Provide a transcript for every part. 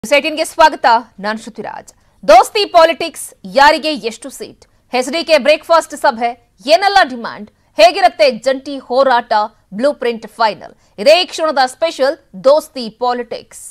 ಸೆಟಿನ್ಗೆ ಸ್ವಾಗತ ನಾನು ಶ್ರುತಿರಾಜ್ ದೋಸ್ತಿ ಪಾಲಿಟಿಕ್ಸ್ ಯಾರಿಗೆ ಎಷ್ಟು ಸೀಟ್ ಹೆಸಡಿಕೆ ಬ್ರೇಕ್ಫಾಸ್ಟ್ ಸಭೆ ಏನೆಲ್ಲ ಡಿಮ್ಯಾಂಡ್ ಹೇಗಿರುತ್ತೆ ಜಂಟಿ ಹೋರಾಟ ಬ್ಲೂ ಪ್ರಿಂಟ್ ಫೈನಲ್ ಇದೇ ಕ್ಷಣದ ಸ್ಪೆಷಲ್ ದೋಸ್ತಿ ಪಾಲಿಟಿಕ್ಸ್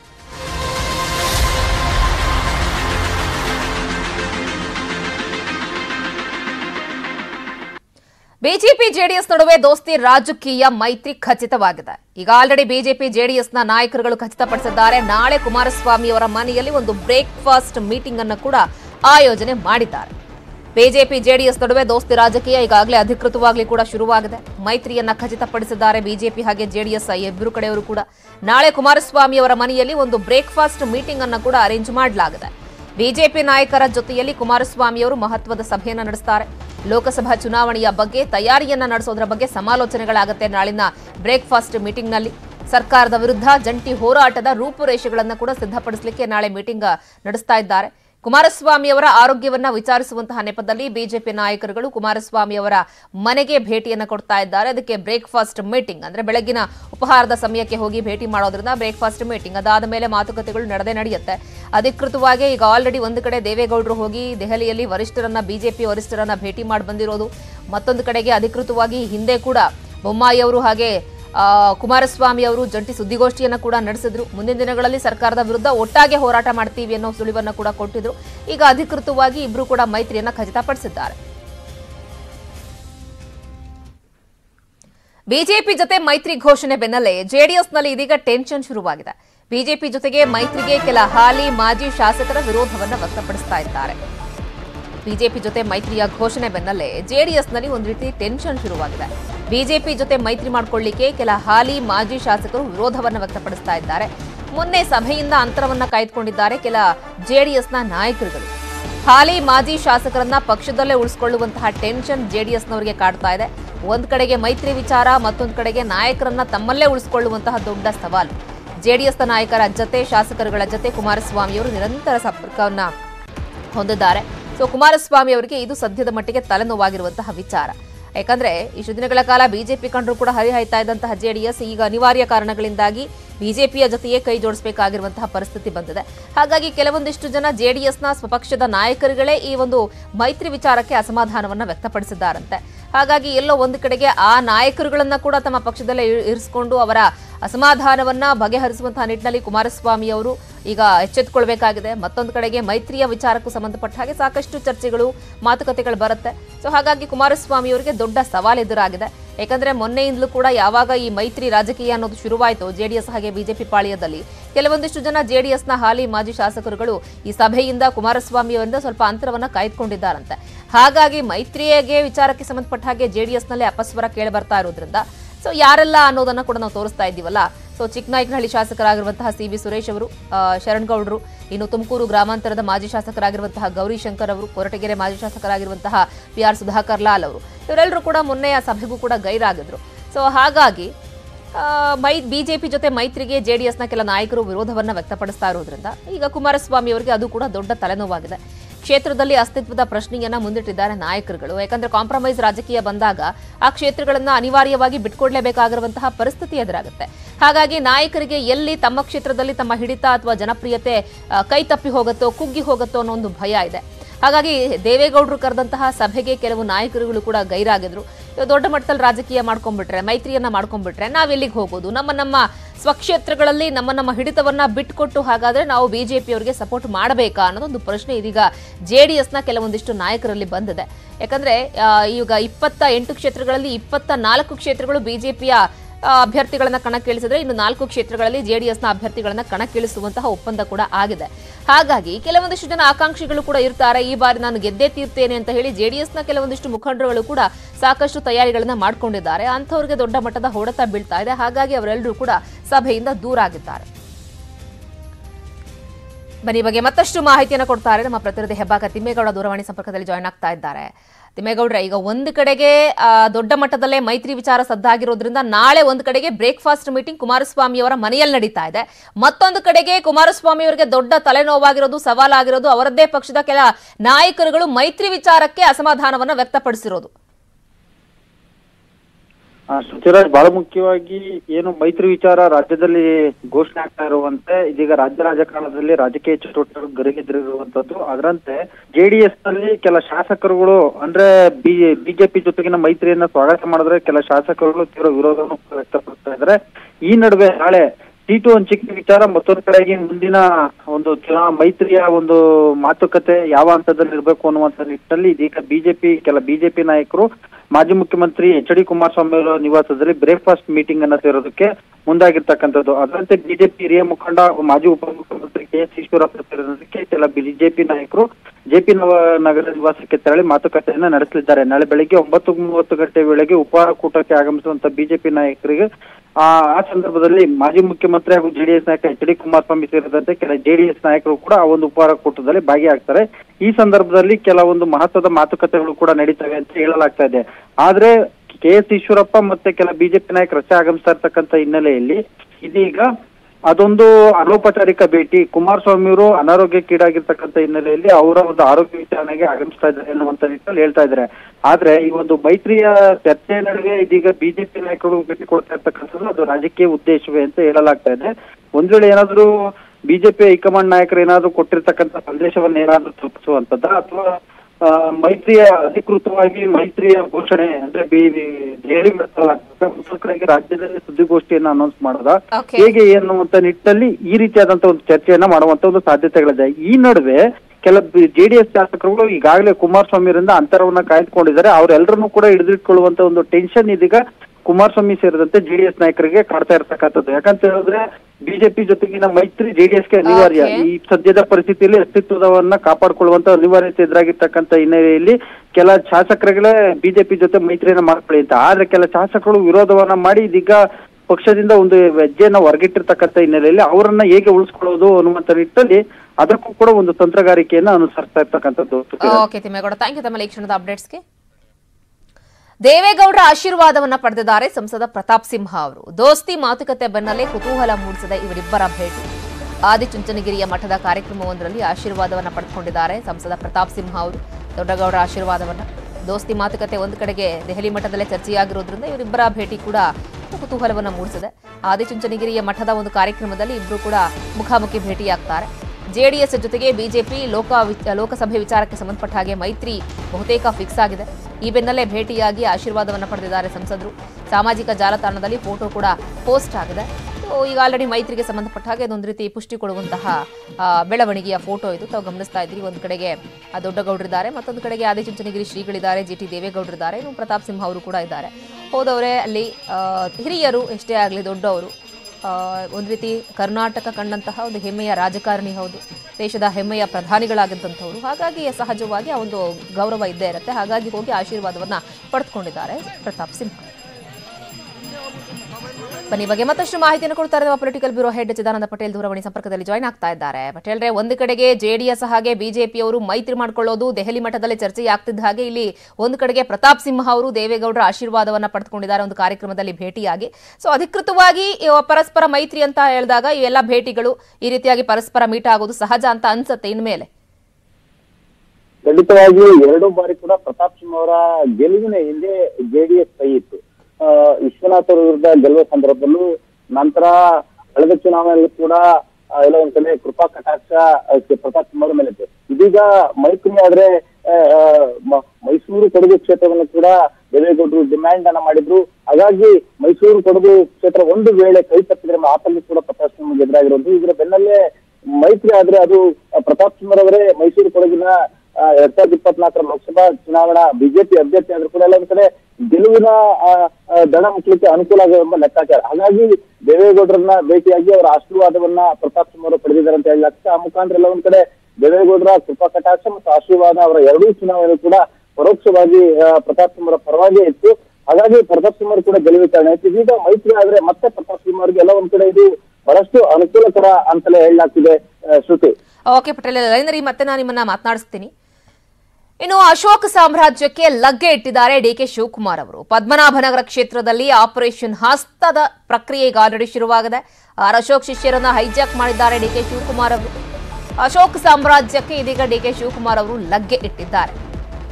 ಬಿಜೆಪಿ ಜೆಡಿಎಸ್ ನಡುವೆ ದೋಸ್ತಿ ರಾಜಕೀಯ ಮೈತ್ರಿ ಖಚಿತವಾಗಿದೆ ಈಗ ಆಲ್ರೆಡಿ ಬಿಜೆಪಿ ಜೆಡಿಎಸ್ನ ನಾಯಕರುಗಳು ಖಚಿತಪಡಿಸಿದ್ದಾರೆ ನಾಳೆ ಕುಮಾರಸ್ವಾಮಿ ಅವರ ಮನೆಯಲ್ಲಿ ಒಂದು ಬ್ರೇಕ್ಫಾಸ್ಟ್ ಮೀಟಿಂಗ್ ಅನ್ನು ಕೂಡ ಆಯೋಜನೆ ಮಾಡಿದ್ದಾರೆ ಬಿಜೆಪಿ ಜೆಡಿಎಸ್ ನಡುವೆ ದೋಸ್ತಿ ರಾಜಕೀಯ ಈಗಾಗಲೇ ಅಧಿಕೃತವಾಗಲಿ ಕೂಡ ಶುರುವಾಗಿದೆ ಮೈತ್ರಿಯನ್ನ ಖಚಿತಪಡಿಸಿದ್ದಾರೆ ಬಿಜೆಪಿ ಹಾಗೆ ಜೆಡಿಎಸ್ ಇಬ್ಬರು ಕಡೆಯವರು ಕೂಡ ನಾಳೆ ಕುಮಾರಸ್ವಾಮಿ ಅವರ ಮನೆಯಲ್ಲಿ ಒಂದು ಬ್ರೇಕ್ಫಾಸ್ಟ್ ಮೀಟಿಂಗ್ ಅನ್ನು ಕೂಡ ಅರೇಂಜ್ ಮಾಡಲಾಗಿದೆ ಬಿಜೆಪಿ ನಾಯಕರ ಜೊತೆಯಲ್ಲಿ ಕುಮಾರಸ್ವಾಮಿ ಅವರು ಮಹತ್ವದ ಸಭೆಯನ್ನ ನಡೆಸ್ತಾರೆ ಲೋಕಸಭಾ ಚುನಾವಣೆಯ ಬಗ್ಗೆ ತಯಾರಿಯನ್ನ ನಡೆಸೋದ್ರ ಬಗ್ಗೆ ಸಮಾಲೋಚನೆಗಳಾಗುತ್ತೆ ನಾಳಿನ ಬ್ರೇಕ್ಫಾಸ್ಟ್ ಮೀಟಿಂಗ್ನಲ್ಲಿ ಸರ್ಕಾರದ ವಿರುದ್ಧ ಜಂಟಿ ಹೋರಾಟದ ರೂಪುರೇಷೆಗಳನ್ನು ಕೂಡ ಸಿದ್ಧಪಡಿಸಲಿಕ್ಕೆ ನಾಳೆ ಮೀಟಿಂಗ್ ನಡೆಸ್ತಾ ಇದ್ದಾರೆ ಕುಮಾರಸ್ವಾಮಿ ಅವರ ಆರೋಗ್ಯವನ್ನ ವಿಚಾರಿಸುವಂತಹ ನೆಪದಲ್ಲಿ ಬಿಜೆಪಿ ನಾಯಕರುಗಳು ಕುಮಾರಸ್ವಾಮಿ ಅವರ ಮನೆಗೆ ಭೇಟಿಯನ್ನ ಕೊಡ್ತಾ ಇದ್ದಾರೆ ಅದಕ್ಕೆ ಬ್ರೇಕ್ಫಾಸ್ಟ್ ಮೀಟಿಂಗ್ ಅಂದ್ರೆ ಬೆಳಗಿನ ಉಪಹಾರದ ಸಮಯಕ್ಕೆ ಹೋಗಿ ಭೇಟಿ ಮಾಡೋದ್ರಿಂದ ಬ್ರೇಕ್ಫಾಸ್ಟ್ ಮೀಟಿಂಗ್ ಅದಾದ ಮೇಲೆ ಮಾತುಕತೆಗಳು ನಡೆದೇ ನಡೆಯುತ್ತೆ ಅಧಿಕೃತವಾಗಿ ಈಗ ಆಲ್ರೆಡಿ ಒಂದು ಕಡೆ ದೇವೇಗೌಡರು ಹೋಗಿ ದೆಹಲಿಯಲ್ಲಿ ವರಿಷ್ಠರನ್ನ ಬಿಜೆಪಿ ವರಿಷ್ಠರನ್ನ ಭೇಟಿ ಮಾಡಿ ಬಂದಿರೋದು ಮತ್ತೊಂದು ಕಡೆಗೆ ಅಧಿಕೃತವಾಗಿ ಹಿಂದೆ ಕೂಡ ಬೊಮ್ಮಾಯಿ ಅವರು ಹಾಗೆ ಆ, ಕುಮಾರಸ್ವಾಮಿ ಅವರು ಜಂಟಿ ಸುದ್ದಿಗೋಷ್ಠಿಯನ್ನ ಕೂಡ ನಡೆಸಿದ್ರು ಮುಂದಿನ ದಿನಗಳಲ್ಲಿ ಸರ್ಕಾರದ ವಿರುದ್ಧ ಒಟ್ಟಾಗೆ ಹೋರಾಟ ಮಾಡ್ತೀವಿ ಅನ್ನೋ ಸುಳಿವನ್ನ ಕೂಡ ಕೊಟ್ಟಿದ್ರು ಈಗ ಅಧಿಕೃತವಾಗಿ ಇಬ್ರು ಕೂಡ ಮೈತ್ರಿಯನ್ನ ಖಚಿತಪಡಿಸಿದ್ದಾರೆ ಬಿಜೆಪಿ ಜೊತೆ ಮೈತ್ರಿ ಘೋಷಣೆ ಬೆನ್ನಲ್ಲೇ ಜೆಡಿಎಸ್ನಲ್ಲಿ ಇದೀಗ ಟೆನ್ಷನ್ ಶುರುವಾಗಿದೆ ಬಿಜೆಪಿ ಜೊತೆಗೆ ಮೈತ್ರಿಗೆ ಕೆಲ ಹಾಲಿ ಮಾಜಿ ಶಾಸಕರ ವಿರೋಧವನ್ನ ವ್ಯಕ್ತಪಡಿಸ್ತಾ ಇದ್ದಾರೆ ಬಿಜೆಪಿ ಜೊತೆ ಮೈತ್ರಿಯ ಘೋಷಣೆ ಬೆನ್ನಲ್ಲೇ ಜೆಡಿಎಸ್ನಲ್ಲಿ ಒಂದು ರೀತಿ ಟೆನ್ಷನ್ ಶುರುವಾಗಿದೆ ಬಿಜೆಪಿ ಜೊತೆ ಮೈತ್ರಿ ಮಾಡಿಕೊಳ್ಳಿಕ್ಕೆ ಕೆಲ ಹಾಲಿ ಮಾಜಿ ಶಾಸಕರು ವಿರೋಧವನ್ನ ವ್ಯಕ್ತಪಡಿಸ್ತಾ ಇದ್ದಾರೆ ಮೊನ್ನೆ ಸಭೆಯಿಂದ ಅಂತರವನ್ನ ಕಾಯ್ದುಕೊಂಡಿದ್ದಾರೆ ಕೆಲ ಜೆಡಿಎಸ್ನ ನಾಯಕರುಗಳು ಹಾಲಿ ಮಾಜಿ ಶಾಸಕರನ್ನ ಪಕ್ಷದಲ್ಲೇ ಉಳಿಸಿಕೊಳ್ಳುವಂತಹ ಟೆನ್ಷನ್ ಜೆಡಿಎಸ್ನವರಿಗೆ ಕಾಡ್ತಾ ಇದೆ ಒಂದ್ ಕಡೆಗೆ ಮೈತ್ರಿ ವಿಚಾರ ಮತ್ತೊಂದು ಕಡೆಗೆ ನಾಯಕರನ್ನ ತಮ್ಮಲ್ಲೇ ಉಳಿಸಿಕೊಳ್ಳುವಂತಹ ದೊಡ್ಡ ಸವಾಲು ಜೆಡಿಎಸ್ನ ನಾಯಕರ ಜತೆ ಶಾಸಕರುಗಳ ಜತೆ ಕುಮಾರಸ್ವಾಮಿಯವರು ನಿರಂತರ ಸಂಪರ್ಕವನ್ನ ಹೊಂದಿದ್ದಾರೆ ಸೊ ಕುಮಾರಸ್ವಾಮಿ ಅವರಿಗೆ ಇದು ಸದ್ಯದ ಮಟ್ಟಿಗೆ ತಲೆನೋವಾಗಿರುವಂತಹ ವಿಚಾರ ಯಾಕಂದ್ರೆ ಇಷ್ಟು ದಿನಗಳ ಕಾಲ ಬಿಜೆಪಿ ಕಂಡ್ರು ಕೂಡ ಹರಿಹಾಯ್ತಾ ಇದ್ದಂತಹ ಜೆಡಿಎಸ್ ಈಗ ಅನಿವಾರ್ಯ ಕಾರಣಗಳಿಂದಾಗಿ ಬಿಜೆಪಿಯ ಜೊತೆಯೇ ಕೈ ಜೋಡಿಸಬೇಕಾಗಿರುವಂತಹ ಪರಿಸ್ಥಿತಿ ಬಂದಿದೆ ಹಾಗಾಗಿ ಕೆಲವೊಂದಿಷ್ಟು ಜನ ಜೆಡಿಎಸ್ನ ಸ್ವಪಕ್ಷದ ನಾಯಕರುಗಳೇ ಈ ಒಂದು ಮೈತ್ರಿ ವಿಚಾರಕ್ಕೆ ಅಸಮಾಧಾನವನ್ನ ವ್ಯಕ್ತಪಡಿಸಿದ್ದಾರಂತೆ ಹಾಗಾಗಿ ಎಲ್ಲೋ ಒಂದು ಕಡೆಗೆ ಆ ನಾಯಕರುಗಳನ್ನ ಕೂಡ ತಮ್ಮ ಪಕ್ಷದಲ್ಲೇ ಇರ್- ಇರಿಸಿಕೊಂಡು ಅವರ ಅಸಮಾಧಾನವನ್ನ ಬಗೆಹರಿಸುವಂತಹ ನಿಟ್ಟಿನಲ್ಲಿ ಕುಮಾರಸ್ವಾಮಿ ಅವರು ಈಗ ಎಚ್ಚೆತ್ತುಕೊಳ್ಬೇಕಾಗಿದೆ ಮತ್ತೊಂದು ಕಡೆಗೆ ಮೈತ್ರಿಯ ವಿಚಾರಕ್ಕೂ ಸಂಬಂಧಪಟ್ಟ ಹಾಗೆ ಸಾಕಷ್ಟು ಚರ್ಚೆಗಳು ಮಾತುಕತೆಗಳು ಬರುತ್ತೆ ಸೊ ಹಾಗಾಗಿ ಕುಮಾರಸ್ವಾಮಿ ಅವರಿಗೆ ದೊಡ್ಡ ಸವಾಲು ಎದುರಾಗಿದೆ ಯಾಕಂದ್ರೆ ಮೊನ್ನೆಯಿಂದಲೂ ಕೂಡ ಯಾವಾಗ ಈ ಮೈತ್ರಿ ರಾಜಕೀಯ ಅನ್ನೋದು ಶುರುವಾಯಿತು ಜೆಡಿಎಸ್ ಹಾಗೆ ಬಿಜೆಪಿ ಪಾಳ್ಯದಲ್ಲಿ ಕೆಲವೊಂದಿಷ್ಟು ಜನ ಜೆಡಿಎಸ್ನ ಹಾಲಿ ಮಾಜಿ ಶಾಸಕರುಗಳು ಈ ಸಭೆಯಿಂದ ಕುಮಾರಸ್ವಾಮಿ ಅವರಿಂದ ಸ್ವಲ್ಪ ಅಂತರವನ್ನ ಕಾಯ್ದುಕೊಂಡಿದ್ದಾರಂತೆ ಹಾಗಾಗಿ ಮೈತ್ರಿಯಗೆ ವಿಚಾರಕ್ಕೆ ಸಂಬಂಧಪಟ್ಟ ಹಾಗೆ ಜೆಡಿಎಸ್ನಲ್ಲೇ ಅಪಸ್ವರ ಕೇಳಿ ಬರ್ತಾ ಇರೋದ್ರಿಂದ ಸೊ ಯಾರೆಲ್ಲ ಅನ್ನೋದನ್ನ ಕೂಡ ನಾವು ತೋರಿಸ್ತಾ ಇದ್ದೀವಲ್ಲ ಸೊ ಚಿಕ್ಕನಾಯಕನಹಳ್ಳಿ ಶಾಸಕರಾಗಿರುವಂತಹ ಸಿ ವಿ ಸುರೇಶ್ ಅವರು ಆ, ಶರಣ್ ಗೌಡ್ರು ಇನ್ನು ತುಮಕೂರು ಗ್ರಾಮಾಂತರದ ಮಾಜಿ ಶಾಸಕರಾಗಿರುವಂತಹ ಗೌರಿ ಶಂಕರ್ ಅವರು ಕೊರಟಗೆರೆ ಮಾಜಿ ಶಾಸಕರಾಗಿರುವಂತಹ ಪಿ ಆರ್ ಸುಧಾಕರ್ ಲಾಲ್ ಅವರು ಇವರೆಲ್ಲರೂ ಕೂಡ ಮೊನ್ನೆ ಆ ಸಭೆಗೂ ಕೂಡ ಗೈರಾಗಿದ್ರು ಸೊ ಹಾಗಾಗಿ ಆ, ಮೈ ಬಿಜೆಪಿ ಜೊತೆ ಮೈತ್ರಿಗೆ ಜೆಡಿಎಸ್ನ ಕೆಲ ನಾಯಕರು ವಿರೋಧವನ್ನ ವ್ಯಕ್ತಪಡಿಸ್ತಾ ಇರೋದ್ರಿಂದ ಈಗ ಕುಮಾರಸ್ವಾಮಿ ಅವರಿಗೆ ಅದು ಕೂಡ ದೊಡ್ಡ ತಲೆನೋವಾಗಿದೆ ಕ್ಷೇತ್ರದಲ್ಲಿ ಅಸ್ತಿತ್ವದ ಪ್ರಶ್ನೆಯನ್ನ ಮುಂದಿಟ್ಟಿದ್ದಾರೆ ನಾಯಕರುಗಳು ಯಾಕಂದ್ರೆ ಕಾಂಪ್ರಮೈಸ್ ರಾಜಕೀಯ ಬಂದಾಗ ಆ ಕ್ಷೇತ್ರಗಳನ್ನ ಅನಿವಾರ್ಯವಾಗಿ ಬಿಟ್ಕೊಡ್ಲೇಬೇಕಾಗಿರುವಂತಹ ಪರಿಸ್ಥಿತಿ ಎದುರಾಗುತ್ತೆ ಹಾಗಾಗಿ ನಾಯಕರಿಗೆ ಎಲ್ಲಿ ತಮ್ಮ ಕ್ಷೇತ್ರದಲ್ಲಿ ತಮ್ಮ ಹಿಡಿತ ಅಥವಾ ಜನಪ್ರಿಯತೆ ಆ, ಕೈ ತಪ್ಪಿ ಹೋಗುತ್ತೋ ಕುಗ್ಗಿ ಹೋಗುತ್ತೋ ಅನ್ನೋ ಒಂದು ಭಯ ಇದೆ ಹಾಗಾಗಿ ದೇವೇಗೌಡರು ಕರೆದಂತಹ ಸಭೆಗೆ ಕೆಲವು ನಾಯಕರುಗಳು ಕೂಡ ಗೈರಾಗಿದ್ರು ಇವಾಗ ದೊಡ್ಡ ಮಟ್ಟದಲ್ಲಿ ರಾಜಕೀಯ ಮಾಡ್ಕೊಂಡ್ಬಿಟ್ರೆ ಮೈತ್ರಿಯನ್ನ ಮಾಡ್ಕೊಂಡ್ಬಿಟ್ರೆ ನಾವೆಲ್ಲಿಗೆ ಹೋಗೋದು ನಮ್ಮ ನಮ್ಮ ಸ್ವಕ್ಷೇತ್ರಗಳಲ್ಲಿ ನಮ್ಮ ನಮ್ಮ ಹಿಡಿತವನ್ನ ಬಿಟ್ಕೊಟ್ಟು ಹಾಗಾದ್ರೆ ನಾವು ಬಿಜೆಪಿಯವರಿಗೆ ಸಪೋರ್ಟ್ ಮಾಡಬೇಕಾ ಅನ್ನೋದೊಂದು ಪ್ರಶ್ನೆ ಇದೀಗ ಜೆಡಿಎಸ್ನ ಕೆಲವೊಂದಿಷ್ಟು ನಾಯಕರಲ್ಲಿ ಬಂದಿದೆ ಯಾಕಂದ್ರೆ ಆ, ಈಗ ಇಪ್ಪತ್ತ ಎಂಟು ಕ್ಷೇತ್ರಗಳಲ್ಲಿ ಇಪ್ಪತ್ತ ನಾಲ್ಕು ಕ್ಷೇತ್ರಗಳು ಬಿಜೆಪಿಯ ಅಭ್ಯರ್ಥಿಗಳನ್ನ ಕಣಕ್ಕಿಳಿಸಿದ್ರೆ ಇನ್ನು ನಾಲ್ಕು ಕ್ಷೇತ್ರಗಳಲ್ಲಿ ಜೆಡಿಎಸ್ನ ಅಭ್ಯರ್ಥಿಗಳನ್ನ ಕಣಕ್ಕಿಳಿಸುವಂತಹ ಒಪ್ಪಂದ ಕೂಡ ಆಗಿದೆ ಹಾಗಾಗಿ ಕೆಲವೊಂದಿಷ್ಟು ಜನ ಆಕಾಂಕ್ಷಿಗಳು ಕೂಡ ಇರ್ತಾರೆ ಈ ಬಾರಿ ನಾನು ಗೆದ್ದೇ ತೀರ್ತೇನೆ ಅಂತ ಹೇಳಿ ಜೆಡಿಎಸ್ನ ಕೆಲವೊಂದಿಷ್ಟು ಮುಖಂಡರುಗಳು ಕೂಡ ಸಾಕಷ್ಟು ತಯಾರಿಗಳನ್ನ ಮಾಡ್ಕೊಂಡಿದ್ದಾರೆ ಅಂಥವ್ರಿಗೆ ದೊಡ್ಡ ಮಟ್ಟದ ಹೊಡೆತ ಬೀಳ್ತಾ ಇದೆ ಹಾಗಾಗಿ ಅವರೆಲ್ಲರೂ ಕೂಡ ಸಭೆಯಿಂದ ದೂರ ಆಗಿದ್ದಾರೆ ಬನ್ನಿ ಈ ಬಗ್ಗೆ ಮತ್ತಷ್ಟು ಮಾಹಿತಿಯನ್ನು ಕೊಡ್ತಾರೆ ನಮ್ಮ ಪ್ರತಿನಿಧಿ ಹೆಬ್ಬಾಕ ತಿಮ್ಮೇಗೌಡ ದೂರವಾಣಿ ಸಂಪರ್ಕದಲ್ಲಿ ಜಾಯ್ನ್ ಆಗ್ತಾ ಇದ್ದಾರೆ ತಿಮ್ಮೇಗೌಡ್ರೆ ಈಗ ಒಂದು ಕಡೆಗೆ ಆ, ದೊಡ್ಡ ಮಟ್ಟದಲ್ಲೇ ಮೈತ್ರಿ ವಿಚಾರ ಸದ್ದಾಗಿರೋದ್ರಿಂದ ನಾಳೆ ಒಂದು ಕಡೆಗೆ ಬ್ರೇಕ್ಫಾಸ್ಟ್ ಮೀಟಿಂಗ್ ಕುಮಾರಸ್ವಾಮಿ ಅವರ ಮನೆಯಲ್ಲಿ ನಡೀತಾ ಇದೆ ಮತ್ತೊಂದು ಕಡೆಗೆ ಕುಮಾರಸ್ವಾಮಿ ಅವರಿಗೆ ದೊಡ್ಡ ತಲೆನೋವಾಗಿರೋದು ಸವಾಲಾಗಿರೋದು ಅವರದ್ದೇ ಪಕ್ಷದ ಕೆಲ ನಾಯಕರುಗಳು ಮೈತ್ರಿ ವಿಚಾರಕ್ಕೆ ಅಸಮಾಧಾನವನ್ನು ವ್ಯಕ್ತಪಡಿಸಿರೋದು ಆ, ಶ್ರುತಿರಾಜ್ ಬಹಳ ಮುಖ್ಯವಾಗಿ ಏನು ಮೈತ್ರಿ ವಿಚಾರ ರಾಜ್ಯದಲ್ಲಿ ಘೋಷಣೆ ಆಗ್ತಾ ಇರುವಂತೆ ಇದೀಗ ರಾಜ್ಯ ರಾಜಕಾರಣದಲ್ಲಿ ರಾಜಕೀಯ ಚಟುವಟಿಕೆಗಳು ಗರಿಗೆದರಿರುವಂತದ್ದು ಅದರಂತೆ ಜೆಡಿಎಸ್ ನಲ್ಲಿ ಕೆಲ ಶಾಸಕರುಗಳು ಅಂದ್ರೆ ಬಿ ಬಿಜೆಪಿ ಜೊತೆಗಿನ ಮೈತ್ರಿಯನ್ನ ಸ್ವಾಗತ ಮಾಡಿದ್ರೆ ಕೆಲ ಶಾಸಕರುಗಳು ತೀವ್ರ ವಿರೋಧವನ್ನು ವ್ಯಕ್ತಪಡಿಸ್ತಾ ಇದ್ದಾರೆ ಈ ನಡುವೆ ನಾಳೆ ಸೀಟು ಹಂಚಿಕೆ ವಿಚಾರ ಮತ್ತೊಂದು ಕಡೆಗೆ ಮುಂದಿನ ಒಂದು ಚುನಾ ಮೈತ್ರಿಯ ಒಂದು ಮಾತುಕತೆ ಯಾವ ಹಂತದಲ್ಲಿ ಇರಬೇಕು ಅನ್ನುವಂತ ನಿಟ್ಟಿನಲ್ಲಿ ಇದೀಗ ಬಿಜೆಪಿ ಕೆಲ ಬಿಜೆಪಿ ನಾಯಕರು ಮಾಜಿ ಮುಖ್ಯಮಂತ್ರಿ ಎಚ್ ಡಿ ಕುಮಾರಸ್ವಾಮಿ ಅವರ ನಿವಾಸದಲ್ಲಿ ಬ್ರೇಕ್ಫಾಸ್ಟ್ ಮೀಟಿಂಗ್ ಅನ್ನ ಸೇರೋದಕ್ಕೆ ಮುಂದಾಗಿರ್ತಕ್ಕಂಥದ್ದು ಅದರಂತೆ ಬಿಜೆಪಿ ಹಿರಿಯ ಮುಖಂಡ ಹಾಗೂ ಮಾಜಿ ಉಪಮುಖ್ಯಮಂತ್ರಿ ಕೆ ಎಸ್ ಈಶ್ವರಪ್ಪ ಸೇರಿದಂತೆ ಕೆಲ ಬಿಜೆಪಿ ನಾಯಕರು ಜೆಪಿ ನವ ನಗರ ನಿವಾಸಕ್ಕೆ ತೆರಳಿ ಮಾತುಕತೆಯನ್ನ ನಡೆಸಲಿದ್ದಾರೆ ನಾಳೆ ಬೆಳಿಗ್ಗೆ ಒಂಬತ್ತು ಮೂವತ್ತು ಗಂಟೆ ವೇಳೆಗೆ ಉಪಹಾರ ಕೂಟಕ್ಕೆ ಆಗಮಿಸುವಂತ ಬಿಜೆಪಿ ನಾಯಕರಿಗೆ ಆ ಆ ಸಂದರ್ಭದಲ್ಲಿ ಮಾಜಿ ಮುಖ್ಯಮಂತ್ರಿ ಹಾಗೂ ಜೆಡಿಎಸ್ ನಾಯಕ ಎಚ್ ಡಿ ಕುಮಾರಸ್ವಾಮಿ ಸೇರಿದಂತೆ ಕೆಲ ಜೆಡಿಎಸ್ ನಾಯಕರು ಕೂಡ ಆ ಒಂದು ಉಪಹಾರ ಕೂಟದಲ್ಲಿ ಭಾಗಿಯಾಗ್ತಾರೆ ಈ ಸಂದರ್ಭದಲ್ಲಿ ಕೆಲವೊಂದು ಮಹತ್ವದ ಮಾತುಕತೆಗಳು ಕೂಡ ನಡೀತವೆ ಅಂತ ಹೇಳಲಾಗ್ತಾ ಇದೆ ಆದ್ರೆ ಕೆ ಎಸ್ ಈಶ್ವರಪ್ಪ ಮತ್ತೆ ಕೆಲ ಬಿಜೆಪಿ ನಾಯಕರು ರಚೆ ಆಗಮಿಸ್ತಾ ಇರ್ತಕ್ಕಂಥ ಹಿನ್ನೆಲೆಯಲ್ಲಿ ಇದೀಗ ಅದೊಂದು ಅನೌಪಚಾರಿಕ ಭೇಟಿ ಕುಮಾರಸ್ವಾಮಿ ಅವರು ಅನಾರೋಗ್ಯಕ್ಕೀಡಾಗಿರ್ತಕ್ಕಂಥ ಹಿನ್ನೆಲೆಯಲ್ಲಿ ಅವರ ಒಂದು ಆರೋಗ್ಯ ವಿಚಾರಣೆಗೆ ಆಗಮಿಸ್ತಾ ಇದ್ದಾರೆ ಅನ್ನುವಂತ ನಿಟ್ಟಿನಲ್ಲಿ ಹೇಳ್ತಾ ಇದ್ದಾರೆ ಆದ್ರೆ ಈ ಒಂದು ಮೈತ್ರಿಯ ಚರ್ಚೆ ನಡುವೆ ಇದೀಗ ಬಿಜೆಪಿ ನಾಯಕರು ಭೇಟಿ ಕೊಡ್ತಾ ಇರ್ತಕ್ಕಂಥದ್ದು ಅದು ರಾಜಕೀಯ ಉದ್ದೇಶವೇ ಅಂತ ಹೇಳಲಾಗ್ತಾ ಇದೆ ಒಂದ್ ವೇಳೆ ಏನಾದ್ರೂ ಬಿಜೆಪಿ ಹೈಕಮಾಂಡ್ ನಾಯಕರು ಏನಾದ್ರೂ ಕೊಟ್ಟಿರ್ತಕ್ಕಂಥ ಸಂದೇಶವನ್ನ ಏನಾದ್ರೂ ತಲುಪಿಸುವಂತದ್ದ ಅಥವಾ ಆ, ಮೈತ್ರಿಯ ಅಧಿಕೃತವಾಗಿ ಮೈತ್ರಿಯ ಘೋಷಣೆ ಅಂದ್ರೆ ಬಿ ದೆಹಲಿ ಮಟ್ಟದಲ್ಲಾಗ್ತದೆ ಮತ್ತೊಂದ್ ಕಡೆಗೆ ರಾಜ್ಯದಲ್ಲಿ ಸುದ್ದಿಗೋಷ್ಠಿಯನ್ನ ಅನೌನ್ಸ್ ಮಾಡೋದ Okay. ಹೇಗೆ ಎನ್ನುವಂತ ನಿಟ್ಟಿನಲ್ಲಿ ಈ ರೀತಿಯಾದಂತ ಒಂದು ಚರ್ಚೆಯನ್ನ ಮಾಡುವಂತ ಒಂದು ಸಾಧ್ಯತೆಗಳಿದೆ ಈ ನಡುವೆ ಕೆಲ ಜೆಡಿಎಸ್ ಶಾಸಕರುಗಳು ಈಗಾಗಲೇ ಕುಮಾರಸ್ವಾಮಿಯವರಿಂದ ಅಂತರವನ್ನ ಕಾಯ್ದುಕೊಂಡಿದ್ದಾರೆ ಅವರೆಲ್ಲರನ್ನೂ ಕೂಡ ಹಿಡಿದಿಟ್ಕೊಳ್ಳುವಂತ ಒಂದು ಟೆನ್ಷನ್ ಇದೀಗ ಕುಮಾರಸ್ವಾಮಿ ಸೇರಿದಂತೆ ಜೆಡಿಎಸ್ ನಾಯಕರಿಗೆ ಕಾಡ್ತಾ ಇರ್ತಕ್ಕಂಥದ್ದು ಯಾಕಂತ ಹೇಳಿದ್ರೆ ಬಿಜೆಪಿ ಜೊತೆಗಿನ ಮೈತ್ರಿ ಜೆಡಿಎಸ್ಗೆ ಅನಿವಾರ್ಯ Okay. ಈ ಸದ್ಯದ ಪರಿಸ್ಥಿತಿಯಲ್ಲಿ ಅಸ್ತಿತ್ವವನ್ನ ಕಾಪಾಡಿಕೊಳ್ಳುವಂತ ಅನಿವಾರ್ಯತೆ ಎದುರಾಗಿರ್ತಕ್ಕಂಥ ಹಿನ್ನೆಲೆಯಲ್ಲಿ ಕೆಲ ಶಾಸಕರುಗಳೇ ಬಿಜೆಪಿ ಜೊತೆ ಮೈತ್ರಿಯನ್ನ ಮಾಡ್ಕೊಳ್ಳಿ ಅಂತ ಆದ್ರೆ ಕೆಲ ಶಾಸಕರು ವಿರೋಧವನ್ನ ಮಾಡಿ ಇದೀಗ ಪಕ್ಷದಿಂದ ಒಂದು ಹೆಜ್ಜೆಯನ್ನ ಹೊರಗಿಟ್ಟಿರ್ತಕ್ಕಂಥ ಹಿನ್ನೆಲೆಯಲ್ಲಿ ಅವರನ್ನ ಹೇಗೆ ಉಳಿಸ್ಕೊಳ್ಳೋದು ಅನ್ನುವಂತ ನಿಟ್ಟಿನಲ್ಲಿ ಅದಕ್ಕೂ ಕೂಡ ಒಂದು ತಂತ್ರಗಾರಿಕೆಯನ್ನ ಅನುಸರಿಸ್ತಾ ಇರ್ತಕ್ಕಂಥದ್ದು ಓಕೆ ತಿಮ್ಮೇಗೌಡ ಥ್ಯಾಂಕ್ ಯು ತಮ್ಮ ಈ ಕ್ಷಣದ ಅಪ್ಡೇಟ್ಸ್ಗೆ ದೇವೇಗೌಡರ ಆಶೀರ್ವಾದವನ್ನ ಪಡೆದಿದ್ದಾರೆ ಸಂಸದ ಪ್ರತಾಪ್ ಸಿಂಹ ಅವರು ದೋಸ್ತಿ ಮಾತುಕತೆ ಬೆನ್ನಲ್ಲೇ ಕುತೂಹಲ ಮೂಡಿಸಿದ ಇವರಿಬ್ಬರ ಭೇಟಿ ಆದಿಚುಂಚನಗಿರಿಯ ಮಠದ ಕಾರ್ಯಕ್ರಮವೊಂದರಲ್ಲಿ ಆಶೀರ್ವಾದವನ್ನ ಪಡೆದುಕೊಂಡಿದ್ದಾರೆ ಸಂಸದ ಪ್ರತಾಪ್ ಸಿಂಹ ಅವರು ದೊಡ್ಡಗೌಡರ ಆಶೀರ್ವಾದವನ್ನ ದೋಸ್ತಿ ಮಾತುಕತೆ ಒಂದು ಕಡೆಗೆ ದೆಹಲಿ ಮಠದಲ್ಲೇ ಚರ್ಚೆಯಾಗಿರೋದ್ರಿಂದ ಇವರಿಬ್ಬರ ಭೇಟಿ ಕೂಡ ಕುತೂಹಲವನ್ನ ಮೂಡಿಸಿದೆ ಆದಿಚುಂಚನಗಿರಿಯ ಮಠದ ಒಂದು ಕಾರ್ಯಕ್ರಮದಲ್ಲಿ ಇಬ್ಬರು ಕೂಡ ಮುಖಾಮುಖಿ ಭೇಟಿಯಾಗ್ತಾರೆ ಜೆಡಿಎಸ್ ಜೊತೆಗೆ ಬಿಜೆಪಿ ಲೋಕ ಲೋಕಸಭೆ ವಿಚಾರಕ್ಕೆ ಸಂಬಂಧಪಟ್ಟ ಹಾಗೆ ಮೈತ್ರಿ ಬಹುತೇಕ ಫಿಕ್ಸ್ ಆಗಿದೆ ಈ ಬೆನ್ನಲ್ಲೇ ಭೇಟಿಯಾಗಿ ಆಶೀರ್ವಾದವನ್ನು ಪಡೆದಿದ್ದಾರೆ ಸಂಸದರು ಸಾಮಾಜಿಕ ಜಾಲತಾಣದಲ್ಲಿ ಫೋಟೋ ಕೂಡ ಪೋಸ್ಟ್ ಆಗಿದೆ ಸೊ ಈಗ ಆಲ್ರೆಡಿ ಮೈತ್ರಿಗೆ ಸಂಬಂಧಪಟ್ಟ ಹಾಗೆ ಅದೊಂದು ರೀತಿ ಪುಷ್ಟಿ ಕೊಡುವಂತಹ ಆ, ಬೆಳವಣಿಗೆಯ ಫೋಟೋ ಇದು ತಾವು ಗಮನಿಸ್ತಾ ಇದ್ದೀರಿ ಒಂದು ಕಡೆಗೆ ಆ ದೊಡ್ಡಗೌಡರಿದ್ದಾರೆ ಮತ್ತೊಂದು ಕಡೆಗೆ ಆದಿಚುಂಚನಗಿರಿ ಶ್ರೀಗಳಿದ್ದಾರೆ ಜಿ ಟಿ ದೇವೇಗೌಡರಿದ್ದಾರೆ ಇನ್ನು ಪ್ರತಾಪ್ ಸಿಂಹ ಅವರು ಕೂಡ ಇದ್ದಾರೆ ಹೋದವರೇ ಅಲ್ಲಿ ಆ, ಹಿರಿಯರು ಎಷ್ಟೇ ಆಗಲಿ ದೊಡ್ಡವರು ಆ, ಒಂದು ರೀತಿ ಕರ್ನಾಟಕ ಕಂಡಂತಹ ಒಂದು ಹೆಮ್ಮೆಯ ರಾಜಕಾರಣಿ ಹೌದು ದೇಶದ ಹೆಮ್ಮೆಯ ಪ್ರಧಾನಿಗಳಾಗಿದ್ದಂಥವ್ರು ಹಾಗಾಗಿ ಸಹಜವಾಗಿ ಆ ಒಂದು ಗೌರವ ಇದ್ದೇ ಇರುತ್ತೆ ಹಾಗಾಗಿ ಹೋಗಿ ಆಶೀರ್ವಾದವನ್ನ ಪಡೆದುಕೊಂಡಿದ್ದಾರೆ ಪ್ರತಾಪ್ ಸಿಂಹ ಬನ್ನಿ ಈ ಬಗ್ಗೆ ಮತ್ತಷ್ಟು ಮಾಹಿತಿಯನ್ನು ಕೊಡ್ತಾರೆ ನಮ್ಮ political bureau head Chidananda Patel ದೂರವಾಣಿ ಸಂಪರ್ಕದಲ್ಲಿ ಜಾಯ್ನ್ ಆಗ್ತಾ ಇದ್ದಾರೆ ಪಟೇಲ್ರೆ ಒಂದು ಕಡೆಗೆ ಜೆಡಿಎಸ್ ಹಾಗೆ ಬಿಜೆಪಿಯವರು ಮೈತ್ರಿ ಮಾಡ್ಕೊಳ್ಳೋದು ದೆಹಲಿ ಮಟ್ಟದಲ್ಲಿ ಚರ್ಚೆಯಾಗ್ತಿದ್ದ ಹಾಗೆ ಇಲ್ಲಿ ಒಂದು ಕಡೆಗೆ ಪ್ರತಾಪ್ ಸಿಂಹ ಅವರು ದೇವೇಗೌಡರ ಆಶೀರ್ವಾದವನ್ನ ಪಡೆದುಕೊಂಡಿದ್ದಾರೆ ಒಂದು ಕಾರ್ಯಕ್ರಮದಲ್ಲಿ ಭೇಟಿಯಾಗಿ ಸೊ ಅಧಿಕೃತವಾಗಿ ಇವ ಪರಸ್ಪರ ಮೈತ್ರಿ ಅಂತ ಹೇಳಿದಾಗ ಇವೆಲ್ಲ ಭೇಟಿಗಳು ಈ ರೀತಿಯಾಗಿ ಪರಸ್ಪರ ಮೀಟ್ ಆಗೋದು ಸಹಜ ಅಂತ ಅನ್ಸುತ್ತೆ ಇನ್ಮೇಲೆ ಖಂಡಿತವಾಗಿ ಎರಡು ಬಾರಿ ಕೂಡ ಪ್ರತಾಪ್ ಸಿಂಹ ಅವರ ಗೆಲುವಿನ ಹಿಂದೆ ಜೆಡಿಎಸ್ ಕೈ ಇತ್ತು ಆ, ವಿಶ್ವನಾಥ್ ಅವರ ವಿರುದ್ಧ ಗೆಲ್ಲುವ ಸಂದರ್ಭದಲ್ಲೂ ನಂತರ ಕಳೆದ ಚುನಾವಣೆಯಲ್ಲೂ ಕೂಡ ಆ, ಎಲ್ಲ ಒಂದ್ ಕಡೆ ಕೃಪಾ ಕಟಾಕ್ಷ ಆ, ಪ್ರತಾಪ್ ಸಿಂಹ ಅವರ ಮೇಲಿತ್ತು ಇದೀಗ ಮೈತ್ರಿ ಆದ್ರೆ ಆ, ಆ, ಮ- ಮೈಸೂರು ಕೊಡಗು ಕ್ಷೇತ್ರವನ್ನು ಕೂಡ ದೇವೇಗೌಡರು ಡಿಮ್ಯಾಂಡ್ ಅನ್ನ ಮಾಡಿದ್ರು ಹಾಗಾಗಿ ಮೈಸೂರು ಕೊಡಗು ಕ್ಷೇತ್ರ ಒಂದು ವೇಳೆ ಕೈ ತಪ್ಪಿದ್ರೆ ಆತಲ್ಲಿ ಕೂಡ ಪ್ರತಾಪ್ ಸಿಂಹ ಎದುರಾಗಿರೋದು ಇದರ ಬೆನ್ನಲ್ಲೇ ಮೈತ್ರಿ ಆದ್ರೆ ಅದು ಆ, ಪ್ರತಾಪ್ ಸಿಂಹರವರೇ ಮೈಸೂರು ಕೊಡಗಿನ ಆ, ಎರಡ್ ಸಾವಿರದ ಇಪ್ಪತ್ನಾಲ್ಕರ ಲೋಕಸಭಾ ಚುನಾವಣಾ ಬಿಜೆಪಿ ಅಭ್ಯರ್ಥಿ ಆದ್ರೂ ಕೂಡ ಎಲ್ಲ ಒಂದ್ ಕಡೆ ಗೆಲುವಿನ ಆ, ಆ, ದಣ ಮುಚ್ಚಲಿಕ್ಕೆ ಅನುಕೂಲ ಆಗುವ ಎಂಬ ಲೆಕ್ಕಾಚಾರ ಹಾಗಾಗಿ ದೇವೇಗೌಡರನ್ನ ಭೇಟಿಯಾಗಿ ಅವರ ಆಶೀರ್ವಾದವನ್ನ ಪ್ರತಾಪ್ ಸಿಂಹ ಅವರು ಪಡೆದಿದ್ದಾರೆ ಅಂತ ಹೇಳಲಾಗ್ತದೆ ಆ ಮುಖಾಂತರ ಎಲ್ಲ ಒಂದ್ ಕಡೆ ದೇವೇಗೌಡರ ಕೃಪಾ ಕಟಾಕ್ಷ ಮತ್ತು ಆಶೀರ್ವಾದ ಅವರ ಎರಡೂ ಚುನಾವಣೆ ಕೂಡ ಪರೋಕ್ಷವಾಗಿ ಆ, ಪ್ರತಾಪ್ ಸಿಂಹರ ಪರವಾಗಿಯೇ ಇತ್ತು ಹಾಗಾಗಿ ಪ್ರತಾಪ್ ಸಿಂಹ ಅವರು ಕೂಡ ಗೆಲುವು ಕಾರಣ ಆಯ್ತು ಇದೀಗ ಮೈತ್ರಿ ಆದ್ರೆ ಮತ್ತೆ ಪ್ರತಾಪ್ ಸಿಂಹ ಅವರಿಗೆ ಎಲ್ಲ ಒಂದ್ ಕಡೆ ಇದು ಬಹಳಷ್ಟು ಅನುಕೂಲಕರ ಅಂತಲೇ ಹೇಳಲಾಗ್ತಿದೆ ಆ, ಶ್ರುತಿ ಓಕೆ ಪಟೇಲ್ ಲೈನರಿ ಮತ್ತೆ ನಾನು ನಿಮ್ಮನ್ನ ಮಾತನಾಡಿಸ್ತೀನಿ ಇನ್ನು ಅಶೋಕ್ ಸಾಮ್ರಾಜ್ಯಕ್ಕೆ ಲಗ್ಗೆ ಇಟ್ಟಿದ್ದಾರೆ ಡಿಕೆ ಶಿವಕುಮಾರ್ ಅವರು ಪದ್ಮನಾಭನಗರ ಕ್ಷೇತ್ರದಲ್ಲಿ ಆಪರೇಷನ್ ಹಸ್ತದ ಪ್ರಕ್ರಿಯೆ ಈಗ ಆಲ್ರೆಡಿ ಶುರುವಾಗಿದೆ ಆರ್ ಅಶೋಕ್ ಶಿಷ್ಯರನ್ನ ಹೈಜಾಕ್ ಮಾಡಿದ್ದಾರೆ ಡಿಕೆ ಶಿವಕುಮಾರ್ ಅವರು ಅಶೋಕ್ ಸಾಮ್ರಾಜ್ಯಕ್ಕೆ ಇದೀಗ ಡಿಕೆ ಶಿವಕುಮಾರ್ ಅವರು ಲಗ್ಗೆ ಇಟ್ಟಿದ್ದಾರೆ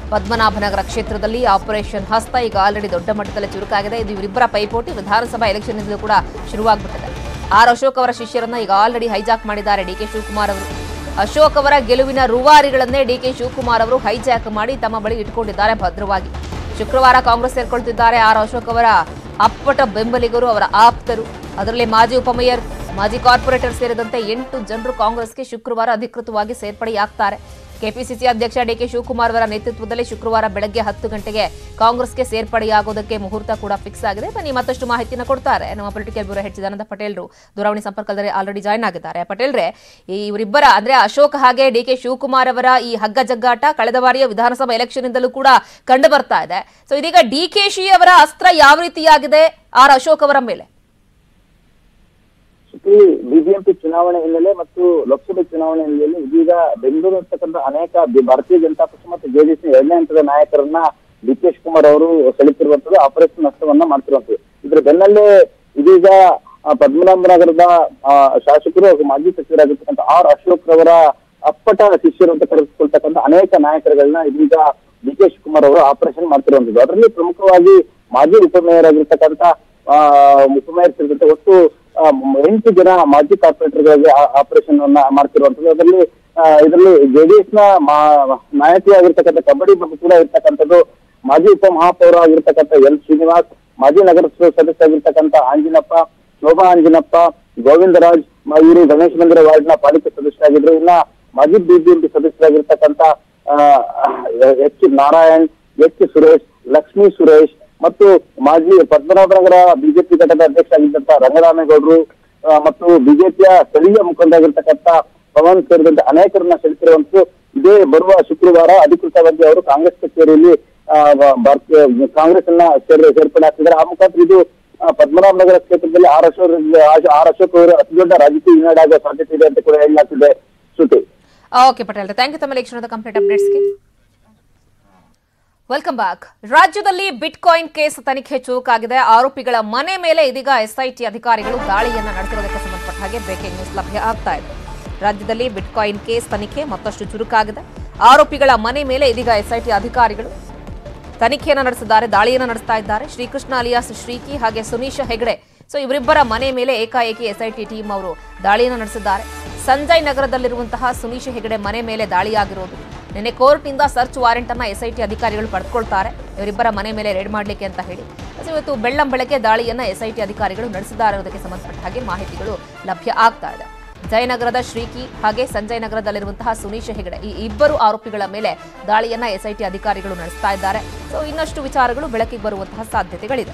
ಪದ್ಮನಾಭನಗರ ಕ್ಷೇತ್ರದಲ್ಲಿ ಆಪರೇಷನ್ ಹಸ್ತ ಈಗ ಆಲ್ರೆಡಿ ದೊಡ್ಡ ಮಟ್ಟದಲ್ಲಿ ಚುರುಕಾಗಿದೆ ಇದು ಇವರಿಬ್ಬರ ಪೈಪೋಟಿ ವಿಧಾನಸಭಾ ಎಲೆಕ್ಷನ್ ಕೂಡ ಶುರುವಾಗ್ಬಿಟ್ಟಿದೆ ಆರ್ ಅಶೋಕ್ ಅವರ ಶಿಷ್ಯರನ್ನ ಈಗ ಆಲ್ರೆಡಿ ಹೈಜಾಕ್ ಮಾಡಿದ್ದಾರೆ ಡಿಕೆ ಶಿವಕುಮಾರ್ ಅವರು ಅಶೋಕ್ ಅವರ ಗೆಲುವಿನ ರೂವಾರಿಗಳನ್ನೇ ಡಿಕೆ ಶಿವಕುಮಾರ್ ಅವರು ಹೈಜಾಕ್ ಮಾಡಿ ತಮ್ಮ ಬಳಿ ಇಟ್ಕೊಂಡಿದ್ದಾರೆ ಭದ್ರವಾಗಿ ಶುಕ್ರವಾರ ಕಾಂಗ್ರೆಸ್ ಸೇರ್ಕೊಳ್ತಿದ್ದಾರೆ ಆರ್ ಅಶೋಕ್ ಅವರ ಅಪ್ಪಟ ಬೆಂಬಲಿಗರು ಅವರ ಆಪ್ತರು ಅದರಲ್ಲಿ ಮಾಜಿ ಉಪಮೇಯರ್ ಮಾಜಿ ಕಾರ್ಪೊರೇಟರ್ ಸೇರಿದಂತೆ ಎಂಟು ಜನರು ಕಾಂಗ್ರೆಸ್ಗೆ ಶುಕ್ರವಾರ ಅಧಿಕೃತವಾಗಿ ಸೇರ್ಪಡೆಯಾಗ್ತಾರೆ ಕೆಪಿಸಿಸಿ ಅಧ್ಯಕ್ಷ ಡಿಕೆ ಶಿವಕುಮಾರ್ ಅವರ ನೇತೃತ್ವದಲ್ಲಿ ಶುಕ್ರವಾರ ಬೆಳಗ್ಗೆ ಹತ್ತು ಗಂಟೆಗೆ ಕಾಂಗ್ರೆಸ್ಗೆ ಸೇರ್ಪಡೆಯಾಗೋದಕ್ಕೆ ಮುಹೂರ್ತ ಕೂಡ ಫಿಕ್ಸ್ ಆಗಿದೆ ಬನ್ನಿ ಮತ್ತಷ್ಟು ಮಾಹಿತಿಯನ್ನು ಕೊಡ್ತಾರೆ ನಮ್ಮ ಪೊಲಿಟಿಕಲ್ ಬ್ಯೂರೋ ಹೆಡ್ ಚಿದಾನಂದ ಪಟೇಲ್ರು ದೂರವಾಣಿ ಸಂಪರ್ಕದಲ್ಲಿ ಆಲ್ರೆಡಿ ಜಾಯ್ನ್ ಆಗಿದ್ದಾರೆ ಪಟೇಲ್ರೆ ಈ ಇವರಿಬ್ಬರ ಅಂದ್ರೆ ಅಶೋಕ್ ಹಾಗೆ ಡಿ ಕೆ ಶಿವಕುಮಾರ್ ಅವರ ಈ ಹಗ್ಗ ಜಗ್ಗಾಟ ಕಳೆದ ಬಾರಿಯ ವಿಧಾನಸಭಾ ಎಲೆಕ್ಷನ್ ಇಂದಲೂ ಕೂಡ ಕಂಡು ಬರ್ತಾ ಇದೆ ಸೊ ಇದೀಗ ಡಿ ಕೆ ಶಿ ಅವರ ಅಸ್ತ್ರ ಯಾವ ರೀತಿಯಾಗಿದೆ ಆರ್ ಅಶೋಕ್ ಅವರ ಮೇಲೆ ಶ್ರುತಿ ಬಿಬಿಎಂಪಿ ಚುನಾವಣೆ ಹಿನ್ನೆಲೆ ಮತ್ತು ಲೋಕಸಭೆ ಚುನಾವಣೆ ಹಿನ್ನೆಲೆಯಲ್ಲಿ ಇದೀಗ ಬೆಂಗಳೂರು ಅಂತಕ್ಕಂಥ ಅನೇಕ ಬಿ- ಭಾರತೀಯ ಜನತಾ ಪಕ್ಷ ಮತ್ತು ಜೆಡಿಎಸ್ ಎರಡನೇ ಹಂತದ ನಾಯಕರನ್ನ ಡಿ ಕೆ ಶಿವಕುಮಾರ್ ಅವರು ಸೆಳೆತಿರುವಂತದ್ದು ಆಪರೇಷನ್ ನಷ್ಟವನ್ನ ಮಾಡ್ತಿರುವಂತದ್ದು ಇದ್ರ ಬೆನ್ನಲ್ಲೇ ಇದೀಗ ಆ, ಪದ್ಮನಾಭನಗರದ ಆ, ಶಾಸಕರು ಹಾಗೂ ಮಾಜಿ ಸಚಿವರಾಗಿರ್ತಕ್ಕಂಥ ಆರ್ ಅಶೋಕ್ ರವರ ಅಪ್ಪಟ ಶಿಷ್ಯರು ಅಂತ ಕರೆಸಿಕೊಳ್ತಕ್ಕಂಥ ಅನೇಕ ನಾಯಕರುಗಳನ್ನ ಇದೀಗ ಡಿ ಕೆ ಶಿವಕುಮಾರ್ ಅವರು ಆಪರೇಷನ್ ಮಾಡ್ತಿರುವಂತದ್ದು ಅದರಲ್ಲಿ ಪ್ರಮುಖವಾಗಿ ಮಾಜಿ ಉಪಮೇಯರ್ ಆಗಿರ್ತಕ್ಕಂಥ ಆ, ಉಪಮೇಯರ್ ಸೇರಿದಂತೆ ಒಟ್ಟು ಆ, ಮ್- ಎಂಟು ಜನ ಮಾಜಿ ಕಾರ್ಪೊರೇಟರ್ಗಳಿಗೆ ಆಪರೇಷನ್ ಅನ್ನ ಮಾಡ್ತಿರುವಂತದ್ದು ಅದರಲ್ಲಿ ಆ, ಇದರಲ್ಲಿ ಜೆಡಿಎಸ್ ನ ಮಾ- ನಾಯಕಿ ಆಗಿರ್ತಕ್ಕಂಥ ಕಬಡ್ಡಿ ಬಗ್ಗೆ ಕೂಡ ಇರ್ತಕ್ಕಂಥದ್ದು ಮಾಜಿ ಉಪ ಮಹಾಪೌರ ಆಗಿರ್ತಕ್ಕಂಥ ಎಲ್ ಶ್ರೀನಿವಾಸ್ ಮಾಜಿ ನಗರಸಭೆ ಸದಸ್ಯ ಆಗಿರ್ತಕ್ಕಂಥ ಆಂಜಿನಪ್ಪ ಶೋಭಾ ಆಂಜಿನಪ್ಪ ಗೋವಿಂದರಾಜ್ ಮ- ಇವರು ಗಣೇಶ ಮಂದಿರ ವಾರ್ಡ್ನ ಪಾಲಿಕೆ ಸದಸ್ಯರಾಗಿದ್ರು ಇನ್ನ ಮಾಜಿ ಬಿಬಿಎಂಪಿ ಸದಸ್ಯರಾಗಿರ್ತಕ್ಕಂಥ ಆ, ಎಚ್ ನಾರಾಯಣ್ ಎಚ್ ಸುರೇಶ್ ಲಕ್ಷ್ಮೀ ಸುರೇಶ್ ಮತ್ತು ಮಾಜಿ ಪದ್ಮನಾಭನಗರ ಬಿಜೆಪಿ ಘಟಕದ ಅಧ್ಯಕ್ಷ ಆಗಿದ್ದಂತ ರಂಗರಾಮೇಗೌಡರು ಆ, ಮತ್ತು ಬಿಜೆಪಿಯ ಸ್ಥಳೀಯ ಮುಖಂಡರಾಗಿರ್ತಕ್ಕಂಥ ಪವನ್ ಸೇರಿದಂತೆ ಅನೇಕರನ್ನ ಸೆಳೆಸಿರುವಂತದ್ದು ಇದೇ ಬರುವ ಶುಕ್ರವಾರ ಅಧಿಕೃತವಾಗಿ ಅವರು ಕಾಂಗ್ರೆಸ್ ಕಚೇರಿಯಲ್ಲಿ ಆ, ಬ- ಭಾರತೀಯ ಕಾಂಗ್ರೆಸ್ ಅನ್ನ ಸೇರ್- ಸೇರ್ಪಡೆ ಆಗ್ತಿದ್ದಾರೆ ಆ ಮುಖಾಂತರ ಇದು ಆ, ಪದ್ಮನಾಭನಗರ ಕ್ಷೇತ್ರದಲ್ಲಿ ಆರ್ ಅಶೋಕ್ ಆರ್ ಅಶೋಕ್ ಅವರು ಅತಿ ದೊಡ್ಡ ರಾಜಕೀಯ ಹಿನ್ನಡೆ ಆಗುವ ಸಾಧ್ಯತೆ ಇದೆ ಅಂತ ಕೂಡ ಹೇಳಲಾಗ್ತಿದೆ Shruti okay Patel thank you ತಮ್ಮ ಲೆಕ್ಷಣದ ಕಂಪ್ಲೀಟ್ ಅಪ್ಡೇಟ್ಸ್ಗೆ ವೆಲ್ಕಮ್ ಬ್ಯಾಕ್ ರಾಜ್ಯದಲ್ಲಿ ಬಿಟ್ಕಾಯಿನ್ ಕೇಸ್ ತನಿಖೆ ಚುರುಕಾಗಿದೆ ಆರೋಪಿಗಳ ಮನೆ ಮೇಲೆ ಇದೀಗ ಎಸ್ಐಟಿ ಅಧಿಕಾರಿಗಳು ದಾಳಿಯನ್ನ ನಡೆಸಿರೋದಕ್ಕೆ ಸಂಬಂಧಪಟ್ಟ ಹಾಗೆ ಬ್ರೇಕಿಂಗ್ ನ್ಯೂಸ್ ಲಭ್ಯ ಆಗ್ತಾ ಇದೆ ರಾಜ್ಯದಲ್ಲಿ ಬಿಟ್ಕಾಯಿನ್ ಕೇಸ್ ತನಿಖೆ ಮತ್ತಷ್ಟು ಚುರುಕಾಗಿದೆ ಆರೋಪಿಗಳ ಮನೆ ಮೇಲೆ ಇದೀಗ ಎಸ್ಐಟಿ ಅಧಿಕಾರಿಗಳು ತನಿಖೆಯನ್ನು ನಡೆಸಿದ್ದಾರೆ ದಾಳಿಯನ್ನು ನಡೆಸ್ತಾ ಇದ್ದಾರೆ ಶ್ರೀಕೃಷ್ಣ ಅಲಿಯಾಸ್ ಶ್ರೀಕಿ ಹಾಗೆ ಸುನೀಶ ಹೆಗಡೆ ಸೊ ಇವರಿಬ್ಬರ ಮನೆ ಮೇಲೆ ಏಕಾಏಕಿ ಎಸ್ಐಟಿ ಟೀಮ್ ಅವರು ದಾಳಿಯನ್ನು ನಡೆಸಿದ್ದಾರೆ ಸಂಜಯ್ ನಗರದಲ್ಲಿರುವಂತಹ ಸುನೀಶ ಹೆಗಡೆ ಮನೆ ಮೇಲೆ ದಾಳಿಯಾಗಿರೋದು ನಿನ್ನೆ ಕೋರ್ಟ್ನಿಂದ ಸರ್ಚ್ ವಾರೆಂಟ್ ಅನ್ನ ಎಸ್ಐಟಿ ಅಧಿಕಾರಿಗಳು ಪಡೆದುಕೊಳ್ತಾರೆ ಇವರಿಬ್ಬರ ಮನೆ ಮೇಲೆ ರೇಡ್ ಮಾಡಲಿಕ್ಕೆ ಅಂತ ಹೇಳಿ ಸೊ ಇವತ್ತು ಬೆಳ್ಳಂ ಬೆಳಗ್ಗೆ ದಾಳಿಯನ್ನ ಎಸ್ಐಟಿ ಅಧಿಕಾರಿಗಳು ನಡೆಸಿದ್ದಾರೆ ಅನ್ನೋದಕ್ಕೆ ಸಂಬಂಧಪಟ್ಟ ಹಾಗೆ ಮಾಹಿತಿಗಳು ಲಭ್ಯ ಆಗ್ತಾ ಇದೆ ಜಯನಗರದ ಶ್ರೀಕಿ ಹಾಗೆ ಸಂಜಯ್ ನಗರದಲ್ಲಿರುವಂತಹ ಸುನೀಶ ಹೆಗಡೆ ಈ ಇಬ್ಬರು ಆರೋಪಿಗಳ ಮೇಲೆ ದಾಳಿಯನ್ನ ಎಸ್ಐಟಿ ಅಧಿಕಾರಿಗಳು ನಡೆಸ್ತಾ ಇದ್ದಾರೆ ಸೊ ಇನ್ನಷ್ಟು ವಿಚಾರಗಳು ಬೆಳಕಿಗೆ ಬರುವಂತಹ ಸಾಧ್ಯತೆಗಳಿದೆ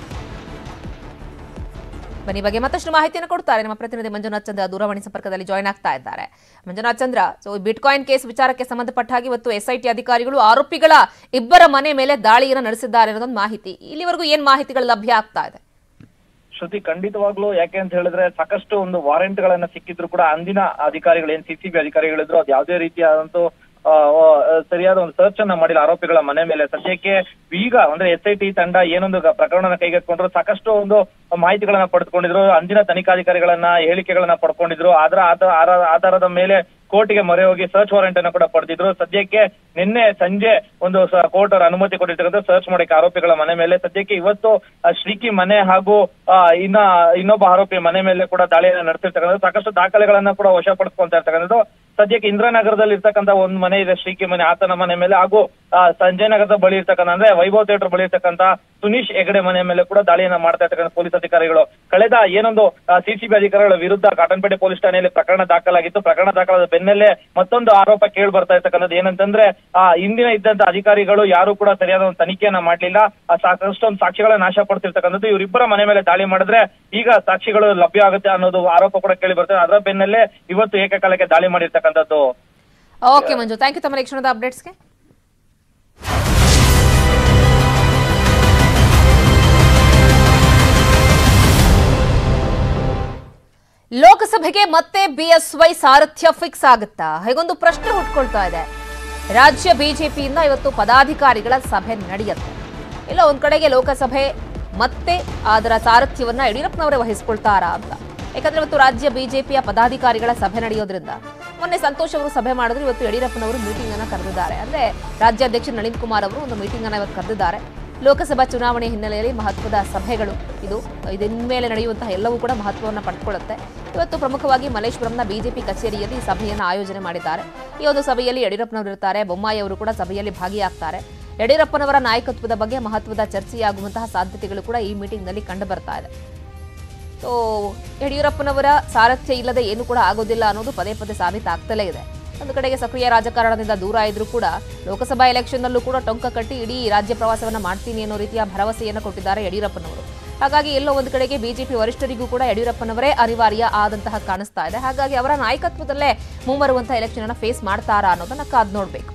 ಬನ್ನಿ ಈ ಬಗ್ಗೆ ಮತ್ತಷ್ಟು ಮಾಹಿತಿಯನ್ನು ಕೊಡ್ತಾರೆ ನಮ್ಮ ಪ್ರತಿನಿಧಿ ಮಂಜುನಾಥ್ ಚಂದ್ರ ದೂರವಾಣಿ ಸಂಪರ್ಕದಲ್ಲಿ ಜಾಯ್ನ್ ಆಗ್ತಾ ಇದ್ದಾರೆ Manjunath Chandra so bitcoin case ವಿಚಾರಕ್ಕೆ ಸಂಬಂಧಪಟ್ಟ ಹಾಗೆ ಇವತ್ತು ಎಸ್ಐಟಿ ಅಧಿಕಾರಿಗಳು ಆರೋಪಿಗಳ ಇಬ್ಬರ ಮನೆ ಮೇಲೆ ದಾಳಿಯನ್ನು ನಡೆಸಿದ್ದಾರೆ ಅನ್ನೋದೊಂದು ಮಾಹಿತಿ ಇಲ್ಲಿವರೆಗೂ ಏನ್ ಮಾಹಿತಿಗಳು ಲಭ್ಯ ಆಗ್ತಾ ಇದೆ ಶ್ರುತಿ ಖಂಡಿತವಾಗ್ಲೂ ಯಾಕೆ ಅಂತ ಹೇಳಿದ್ರೆ ಸಾಕಷ್ಟು ಒಂದು ವಾರೆಂಟ್ ಗಳನ್ನ ಸಿಕ್ಕಿದ್ರು ಕೂಡ ಅಂದಿನ ಅಧಿಕಾರಿಗಳು ಏನ್ ಸಿಸಿಬಿ ಅಧಿಕಾರಿಗಳಿದ್ರು ಅದು ಯಾವುದೇ ರೀತಿಯಾದಂತೂ ಆ, ಆ, ಸರಿಯಾದ ಒಂದು ಸರ್ಚ್ ಅನ್ನ ಮಾಡಿಲ್ಲ ಆರೋಪಿಗಳ ಮನೆ ಮೇಲೆ ಸದ್ಯಕ್ಕೆ ಈಗ ಅಂದ್ರೆ ಎಸ್ ಐ ಟಿ ತಂಡ ಏನೊಂದು ಗ- ಪ್ರಕರಣನ ಕೈಗೆತ್ಕೊಂಡ್ರು ಸಾಕಷ್ಟು ಒಂದು ಮಾಹಿತಿಗಳನ್ನ ಪಡೆದುಕೊಂಡಿದ್ರು ಅಂದಿನ ತನಿಖಾಧಿಕಾರಿಗಳನ್ನ ಹೇಳಿಕೆಗಳನ್ನ ಪಡ್ಕೊಂಡಿದ್ರು ಅದರ ಆಧ- ಆರ- ಆಧಾರದ ಮೇಲೆ ಕೋರ್ಟ್ಗೆ ಮೊರೆ ಹೋಗಿ ಸರ್ಚ್ ವಾರೆಂಟ್ ಅನ್ನ ಕೂಡ ಪಡೆದಿದ್ರು ಸದ್ಯಕ್ಕೆ ನಿನ್ನೆ ಸಂಜೆ ಒಂದು ಕೋರ್ಟ್ ಅವರ ಅನುಮತಿ ಕೊಟ್ಟಿರ್ತಕ್ಕಂಥ ಸರ್ಚ್ ಮಾಡಕ್ಕೆ ಆರೋಪಿಗಳ ಮನೆ ಮೇಲೆ ಸದ್ಯಕ್ಕೆ ಇವತ್ತು ಆ, ಶ್ರೀಕಿ ಮನೆ ಹಾಗೂ ಆ, ಇನ್ನ ಇನ್ನೊಬ್ಬ ಆರೋಪಿ ಮನೆ ಮೇಲೆ ಕೂಡ ದಾಳಿಯನ್ನ ನಡೆಸಿರ್ತಕ್ಕಂಥದ್ದು ಸಾಕಷ್ಟು ದಾಖಲೆಗಳನ್ನ ಕೂಡ ವಶಪಡಿಸ್ಕೊಂತ ಇರ್ತಕ್ಕಂಥದ್ದು ಸದ್ಯಕ್ಕೆ ಇಂದ್ರಾನಗರದಲ್ಲಿ ಇರ್ತಕ್ಕಂಥ ಒಂದು ಮನೆ ಇದೆ ಶ್ರೀಕಿ ಮನೆ ಆತನ ಮನೆ ಮೇಲೆ ಹಾಗೂ ಆ, ಸಂಜಯ್ ನಗರದ ಬಳಿ ಇರ್ತಕ್ಕಂಥ ಅಂದ್ರೆ ವೈಭವ್ ಥಿಯೇಟರ್ ಬಳಿ ಇರ್ತಕ್ಕಂಥ ಸುನೀಶ್ ಹೆಗಡೆ ಮನೆ ಮೇಲೆ ಕೂಡ ದಾಳಿಯನ್ನ ಮಾಡ್ತಾ ಇರ್ತಕ್ಕಂಥ ಪೊಲೀಸ್ ಅಧಿಕಾರಿಗಳು ಕಳೆದ ಏನೊಂದು ಸಿಸಿಬಿ ಅಧಿಕಾರಿಗಳ ವಿರುದ್ಧ ಕಾಟನ್ಪೇಟೆ ಪೊಲೀಸ್ ಠಾಣೆಯಲ್ಲಿ ಪ್ರಕರಣ ದಾಖಲಾಗಿತ್ತು ಪ್ರಕರಣ ದಾಖಲಾದ ಬೆನ್ನಲ್ಲೇ ಮತ್ತೊಂದು ಆರೋಪ ಕೇಳಿ ಬರ್ತಾ ಇರ್ತಕ್ಕಂಥದ್ದು ಏನಂತಂದ್ರೆ ಆ ಹಿಂದಿನ ಇದ್ದಂತ ಅಧಿಕಾರಿಗಳು ಯಾರು ಕೂಡ ಸರಿಯಾದ ಒಂದು ತನಿಖೆಯನ್ನ ಮಾಡ್ಲಿಲ್ಲ ಆ ಸಾಕಷ್ಟು ಒಂದು ಸಾಕ್ಷಿಗಳ ನಾಶ ಪಡ್ತಿರ್ತಕ್ಕಂಥದ್ದು ಇವರಿಬ್ಬರ ಮನೆ ಮೇಲೆ ದಾಳಿ ಮಾಡಿದ್ರೆ ಈಗ ಸಾಕ್ಷಿಗಳು ಲಭ್ಯ ಆಗುತ್ತೆ ಅನ್ನೋದು ಆರೋಪ ಕೂಡ ಕೇಳಿ ಬರ್ತದೆ ಅದರ ಬೆನ್ನಲ್ಲೇ ಇವತ್ತು ಏಕಕಾಲಕ್ಕೆ ದಾಳಿ ಮಾಡಿರ್ತಕ್ಕಂಥದ್ದು ಓಕೆ ಮಂಜು ಥ್ಯಾಂಕ್ ಯು ತಮ್ಮ ಲೆಕ್ಷಣದ ಅಪ್ಡೇಟ್ಸ್ಗೆ ಲೋಕಸಭೆಗೆ ಮತ್ತೆ ಬಿಎಸ್ವೈ ಸಾರಥ್ಯ ಫಿಕ್ಸ್ ಆಗುತ್ತಾ ಹೇಗೊಂದು ಪ್ರಶ್ನೆ ಹುಟ್ಕೊಳ್ತಾ ಇದೆ ರಾಜ್ಯ ಬಿಜೆಪಿಯಿಂದ ಇವತ್ತು ಪದಾಧಿಕಾರಿಗಳ ಸಭೆ ನಡೆಯುತ್ತೆ ಇಲ್ಲ ಒಂದ್ ಕಡೆಗೆ ಲೋಕಸಭೆ ಮತ್ತೆ ಅದರ ಸಾರಥ್ಯವನ್ನ ಯಡಿಯೂರಪ್ಪನವರೇ ವಹಿಸ್ಕೊಳ್ತಾರಾ ಅಂತ ಯಾಕಂದ್ರೆ ಇವತ್ತು ರಾಜ್ಯ ಬಿಜೆಪಿಯ ಪದಾಧಿಕಾರಿಗಳ ಸಭೆ ನಡೆಯೋದ್ರಿಂದ ಮೊನ್ನೆ ಸಂತೋಷ್ ಅವರು ಸಭೆ ಮಾಡಿದ್ರು ಇವತ್ತು ಯಡಿಯೂರಪ್ಪನವರು ಮೀಟಿಂಗ್ ಅನ್ನ ಕರೆದಿದ್ದಾರೆ ಅಂದ್ರೆ ರಾಜ್ಯಾಧ್ಯಕ್ಷ ನಳಿನ್ ಕುಮಾರ್ ಅವರು ಒಂದು ಮೀಟಿಂಗ್ ಅನ್ನ ಇವತ್ತು ಕರೆದಿದ್ದಾರೆ ಲೋಕಸಭಾ ಚುನಾವಣೆ ಹಿನ್ನೆಲೆಯಲ್ಲಿ ಮಹತ್ವದ ಸಭೆಗಳು ಇದು ಇದಿನ್ಮೇಲೆ ನಡೆಯುವಂತಹ ಎಲ್ಲವೂ ಕೂಡ ಮಹತ್ವವನ್ನು ಪಡೆದುಕೊಳ್ಳುತ್ತೆ ಇವತ್ತು ಪ್ರಮುಖವಾಗಿ ಮಲ್ಲೇಶ್ವರಂನ ಬಿಜೆಪಿ ಕಚೇರಿಯಲ್ಲಿ ಈ ಸಭೆಯನ್ನು ಆಯೋಜನೆ ಮಾಡಿದ್ದಾರೆ ಈ ಒಂದು ಸಭೆಯಲ್ಲಿ ಯಡಿಯೂರಪ್ಪನವರು ಇರ್ತಾರೆ ಬೊಮ್ಮಾಯಿ ಅವರು ಕೂಡ ಸಭೆಯಲ್ಲಿ ಭಾಗಿಯಾಗ್ತಾರೆ ಯಡಿಯೂರಪ್ಪನವರ ನಾಯಕತ್ವದ ಬಗ್ಗೆ ಮಹತ್ವದ ಚರ್ಚೆಯಾಗುವಂತಹ ಸಾಧ್ಯತೆಗಳು ಕೂಡ ಈ ಮೀಟಿಂಗ್ನಲ್ಲಿ ಕಂಡು ಬರ್ತಾ ಇದೆ ಸೊ ಯಡಿಯೂರಪ್ಪನವರ ಸಾರಥ್ಯ ಇಲ್ಲದೆ ಏನು ಕೂಡ ಆಗೋದಿಲ್ಲ ಅನ್ನೋದು ಪದೇ ಪದೇ ಸಾಬೀತಾಗ್ತಲೇ ಇದೆ ಒಂದು ಕಡೆಗೆ ಸಕ್ರಿಯ ರಾಜಕಾರಣದಿಂದ ದೂರ ಇದ್ರೂ ಕೂಡ ಲೋಕಸಭಾ ಎಲೆಕ್ಷನ್ನಲ್ಲೂ ಕೂಡ ಟೊಂಕ ಕಟ್ಟಿ ಇಡೀ ರಾಜ್ಯ ಪ್ರವಾಸವನ್ನ ಮಾಡ್ತೀನಿ ಅನ್ನೋ ರೀತಿಯ ಭರವಸೆಯನ್ನು ಕೊಟ್ಟಿದ್ದಾರೆ ಯಡಿಯೂರಪ್ಪನವರು ಹಾಗಾಗಿ ಎಲ್ಲೋ ಒಂದು ಕಡೆಗೆ ಬಿಜೆಪಿ ವರಿಷ್ಠರಿಗೂ ಕೂಡ ಯಡಿಯೂರಪ್ಪನವರೇ ಅನಿವಾರ್ಯ ಆದಂತಹ ಕಾಣಿಸ್ತಾ ಇದೆ ಹಾಗಾಗಿ ಅವರ ನಾಯಕತ್ವದಲ್ಲೇ ಮುಂಬರುವಂತಹ ಎಲೆಕ್ಷನ್ ಅನ್ನ ಫೇಸ್ ಮಾಡ್ತಾರಾ ಅನ್ನೋದನ್ನ ಕಾದ್ ನೋಡ್ಬೇಕು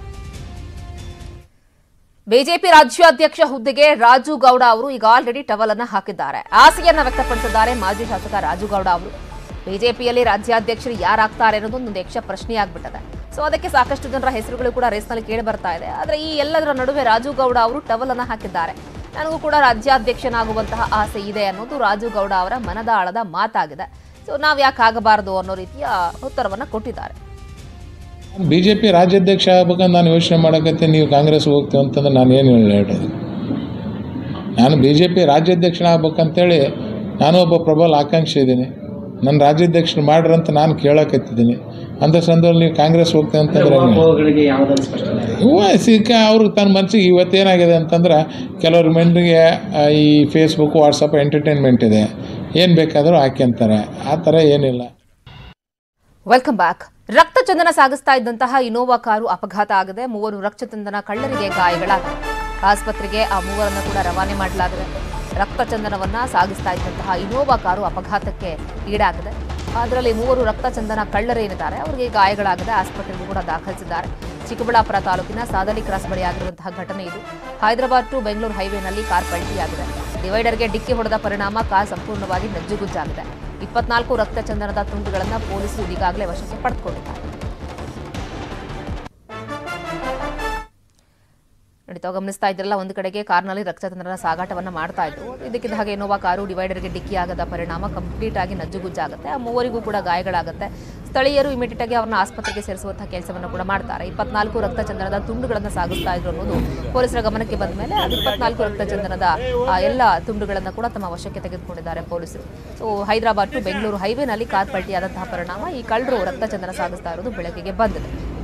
ಬಿಜೆಪಿ ರಾಜ್ಯಾಧ್ಯಕ್ಷ ಹುದ್ದೆಗೆ ರಾಜು ಗೌಡ ಅವರು ಈಗ ಆಲ್ರೆಡಿ ಟವಲ್ ಅನ್ನ ಹಾಕಿದ್ದಾರೆ ಆಸೆಯನ್ನ ವ್ಯಕ್ತಪಡಿಸಿದ್ದಾರೆ ಮಾಜಿ ಶಾಸಕ ರಾಜು ಗೌಡ ಅವರು ಬಿಜೆಪಿಯಲ್ಲಿ ರಾಜ್ಯಾಧ್ಯಕ್ಷರು ಯಾರಾಗ್ತಾರೆ ಅನ್ನೋದು ಒಂದು ಯಕ್ಷ ಪ್ರಶ್ನೆಯಾಗ್ಬಿಟ್ಟದೆ ಸೊ ಅದಕ್ಕೆ ಸಾಕಷ್ಟು ಜನರ ಹೆಸರುಗಳು ಕೂಡ ರೇಸ್ನಲ್ಲಿ ಕೇಳಿ ಬರ್ತಾ ಇದೆ ಆದ್ರೆ ಈ ಎಲ್ಲದರ ನಡುವೆ ರಾಜು ಗೌಡ ಅವರು ಟವಲ್ ಅನ್ನ ಹಾಕಿದ್ದಾರೆ ನನಗೂ ಕೂಡ ರಾಜ್ಯಾಧ್ಯಕ್ಷನಾಗುವಂತಹ ಆಸೆ ಇದೆ ಅನ್ನೋದು ರಾಜು ಗೌಡ ಅವರ ಮನದಾಳದ ಮಾತಾಗಿದೆ ಸೊ ನಾವ್ ಯಾಕೆ ಆಗಬಾರದು ಅನ್ನೋ ರೀತಿಯ ಉತ್ತರವನ್ನ ಕೊಟ್ಟಿದ್ದಾರೆ ಬಿ ಜೆ ಪಿ ರಾಜ್ಯಾಧ್ಯಕ್ಷ ಆಗ್ಬೇಕಂತ ನಾನು ಯೋಚನೆ ಮಾಡಕತ್ತೆ ನೀವು ಕಾಂಗ್ರೆಸ್ ಹೋಗ್ತೀವಿ ಅಂತಂದ್ರೆ ನಾನು ಏನು ಹೇಳಿ ಹೇಳೋದು ನಾನು ಬಿ ಜೆ ಪಿ ರಾಜ್ಯಾಧ್ಯಕ್ಷನ ಆಗ್ಬೇಕಂತೇಳಿ ನಾನು ಒಬ್ಬ ಪ್ರಬಲ ಆಕಾಂಕ್ಷಿ ಇದ್ದೀನಿ ನನ್ನ ರಾಜ್ಯಾಧ್ಯಕ್ಷರು ಮಾಡ್ರಂತ ನಾನು ಕೇಳಕತ್ತಿದ್ದೀನಿ ಅಂಥ ಸಂದರ್ಭದಲ್ಲಿ ನೀವು ಕಾಂಗ್ರೆಸ್ ಹೋಗ್ತೀವಿ ಅಂತಂದ್ರೆ ಏನು? ಗಳಿಗೆ ಯಾವುದಾದ್ರು ಸ್ಪಷ್ಟನೆ ಇವ ಸಿಕ್ಕ ಅವ್ರಿಗೆ ತನ್ನ ಮನಸ್ಸಿಗೆ ಇವತ್ತೇನಾಗಿದೆ ಅಂತಂದ್ರೆ ಕೆಲವ್ರ ಮಂದಿಗೆ ಆ, ಈ ಫೇಸ್ಬುಕ್ ವಾಟ್ಸಪ್ ಎಂಟರ್ಟೈನ್ಮೆಂಟ್ ಇದೆ ಏನು ಬೇಕಾದರೂ ಹಾಕ್ಯಂತಾರೆ ಆ ಥರ ಏನಿಲ್ಲ ವೆಲ್ಕಮ್ ಬ್ಯಾಕ್ ರಕ್ತ ಚಂದನ ಸಾಗಿಸ್ತಾ ಇದ್ದಂತಹ ಇನೋವಾ ಕಾರು ಅಪಘಾತ ಆಗಿದೆ ಮೂವರು ರಕ್ತ ಚಂದನ ಕಳ್ಳರಿಗೆ ಗಾಯಗಳಾಗಿವೆ ಆಸ್ಪತ್ರೆಗೆ ಆ ಮೂವರನ್ನು ಕೂಡ ರವಾನೆ ಮಾಡಲಾಗಿದೆ ರಕ್ತ ಚಂದನವನ್ನ ಸಾಗಿಸ್ತಾ ಇದ್ದಂತಹ ಇನೋವಾ ಕಾರು ಅಪಘಾತಕ್ಕೆ ಈಡಾಗಿದೆ ಅದರಲ್ಲಿ ಮೂವರು ರಕ್ತ ಚಂದನ ಕಳ್ಳರೇನಿದ್ದಾರೆ ಅವರಿಗೆ ಗಾಯಗಳಾಗಿದೆ ಆಸ್ಪತ್ರೆಗೂ ಕೂಡ ದಾಖಲಿಸಿದ್ದಾರೆ ಚಿಕ್ಕಬಳ್ಳಾಪುರ ತಾಲೂಕಿನ ಸಾದಲಿ ಕ್ರಾಸ್ ಬಳಿ ಆಗಿರುವಂತಹ ಘಟನೆ ಇದು ಹೈದರಾಬಾದ್ ಟು ಬೆಂಗಳೂರು ಹೈವೇನಲ್ಲಿ ಕಾರ್ ಪಲ್ಟಿಯಾಗಿದೆ ಡಿವೈಡರ್ಗೆ ಡಿಕ್ಕಿ ಹೊಡೆದ ಪರಿಣಾಮ ಕಾರ್ ಸಂಪೂರ್ಣವಾಗಿ ನಜ್ಜುಗುಜ್ಜಾಗಿದೆ ಇಪ್ಪತ್ನಾಲ್ಕು ರಕ್ತ ಚಂದನದ ತುಂಡುಗಳನ್ನು ಪೊಲೀಸರು ಈಗಾಗಲೇ ವಶಕ್ಕೆ ಪಡೆದುಕೊಂಡಿದ್ದಾರೆ ನಡೀತಾ ಗಮನಿಸ್ತಾ ಇದ್ರಲ್ಲ ಒಂದು ಕಡೆಗೆ ಕಾರ್ನಲ್ಲಿ ರಕ್ತಚಂದ್ರನ ಸಾಗಾಟವನ್ನ ಮಾಡ್ತಾ ಇದ್ರು ಇದಕ್ಕಿದ್ದ ಹಾಗೆ ಇನೋವಾ ಕಾರು ಡಿವೈಡರ್ಗೆ ಡಿಕ್ಕಿ ಆಗದ ಪರಿಣಾಮ ಕಂಪ್ಲೀಟ್ ಆಗಿ ನಜ್ಜುಗುಜ್ಜಾಗುತ್ತೆ ಆ ಮೂವರಿಗೂ ಕೂಡ ಗಾಯಗಳಾಗುತ್ತೆ ಸ್ಥಳೀಯರು ಇಮಿಡಿಯೇಟ್ ಆಗಿ ಅವರನ್ನ ಆಸ್ಪತ್ರೆಗೆ ಸೇರಿಸುವಂತಹ ಕೆಲಸವನ್ನು ಕೂಡ ಮಾಡ್ತಾರೆ ಇಪ್ಪತ್ನಾಲ್ಕು ರಕ್ತಚಂದನದ ತುಂಡುಗಳನ್ನು ಸಾಗಿಸ್ತಾ ಇದ್ರು ಅನ್ನೋದು ಪೊಲೀಸರ ಗಮನಕ್ಕೆ ಬಂದ ಮೇಲೆ ಅದು ಇಪ್ಪತ್ನಾಲ್ಕು ರಕ್ತಚಂದನದ ಆ, ಎಲ್ಲ ತುಂಡುಗಳನ್ನು ಕೂಡ ತಮ್ಮ ವಶಕ್ಕೆ ತೆಗೆದುಕೊಂಡಿದ್ದಾರೆ ಪೊಲೀಸರು ಸೊ ಹೈದರಾಬಾದ್ ಟು ಬೆಂಗಳೂರು ಹೈವೇನಲ್ಲಿ ಕಾರ್ ಪಲ್ಟಿಯಾದಂತಹ ಪರಿಣಾಮ ಈ ಕಳ್ಳರು ರಕ್ತಚಂದನ ಸಾಗಿಸ್ತಾ ಇರೋದು ಬೆಳಕಿಗೆ ಬಂದಿದೆ